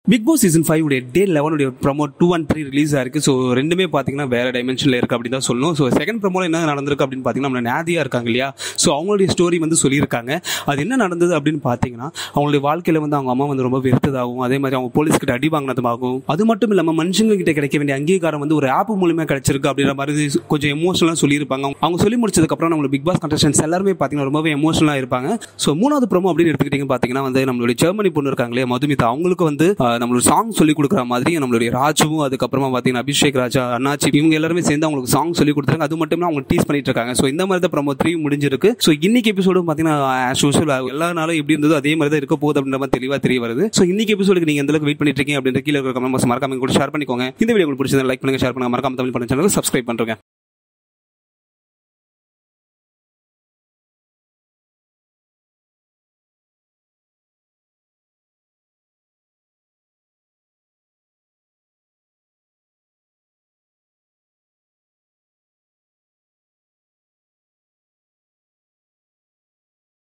big pass season five உடைய day லெவனுடைய promo two and three release ஆயிருக்கு so ரெண்டுமே பார்த்தீங்கன்னா வேற டைமென்ஷனில் இருக்கு அப்படின்னு தான் சொல்லணும் ஸோ செகண்ட் ப்ரமோல என்ன நடந்திருக்கு அப்படின்னு பார்த்தீங்கன்னா நம்ம நாதியா இருக்காங்க இல்லையா ஸோ அவங்களுடைய ஸ்டோரி வந்து சொல்லியிருக்காங்க அது என்ன நடந்தது அப்படின்னு பார்த்தீங்கன்னா அவங்களுடைய வாழ்க்கையில் வந்து அவங்க அம்மா வந்து ரொம்ப வெறுத்ததாகவும் அதே மாதிரி அவங்க போலீஸ் கிட்ட அடி வாங்கினதுமாகவும் அது மட்டும் இல்லாமல் மனுஷங்க கிட்ட கிடைக்க வேண்டிய அங்கீகாரம் வந்து ஒரு ஆப் மூலியமா கிடைச்சிருக்கு அப்படின்ற மாதிரி கொஞ்சம் எமோஷனலாக சொல்லியிருப்பாங்க அவங்க சொல்லி முடிச்சதுக்கப்புறம் நம்மளோட பிக் பாஸ் கண்டஸ்டன்ஸ் எல்லாருமே பார்த்தீங்கன்னா ரொம்பவே எமோஷனலாக இருப்பாங்க ஸோ மூணாவது ப்ரோமோ அப்படின்னு எடுத்துக்கிட்டீங்க பார்த்தீங்கன்னா வந்து நம்மளுடைய ஜெர்மனி பொண்ணு இருக்காங்களே மதுமிதா அவங்களுக்கு வந்து ஆஹ், நம்மளோட சாங் சொல்லி கொடுக்குற மாதிரி நம்மளுடைய ராஜுவும் அதுக்கப்புறமா பார்த்தீங்கன்னா அபிஷேக் ராஜா அண்ணாச்சி இவங்க எல்லாருமே சேர்ந்து அவங்களுக்கு சாங் சொல்லி கொடுத்துருக்காங்க அது மட்டும் இல்லாம அவங்க டீஸ் பண்ணிட்டு இருக்காங்க ஸோ இந்த மாதிரி தான் ப்ரோமோ த்ரீ முடிஞ்சிருக்கு ஸோ இன்னைக்கு எபிசோடும் பார்த்தீங்கன்னா ஆஸ் யூஸ்வல் எல்லா நாளும் எப்படி இருந்ததோ அதே மாதிரி தான் இருக்க போகுது அப்படின்ற மாதிரி தெளிவாக தெரிய வருது ஸோ இன்னைக்கு எபிசோடுக்கு நீங்க எந்த அளவுக்கு வெயிட் பண்ணிட்டு இருக்கீங்க அப்படின்ற கீழே இருக்கிற கமெண்ட் மறக்காம கூட ஷேர் பண்ணிக்கோங்க இந்த வீடியோ உங்களுக்கு பிடிச்சதை லைக் பண்ணுங்க ஷேர் பண்ணுங்க மறக்காம தமிழ் பண்ண சேனலுக்கு சப்ஸ்கிரைப் பண்ணுறேன்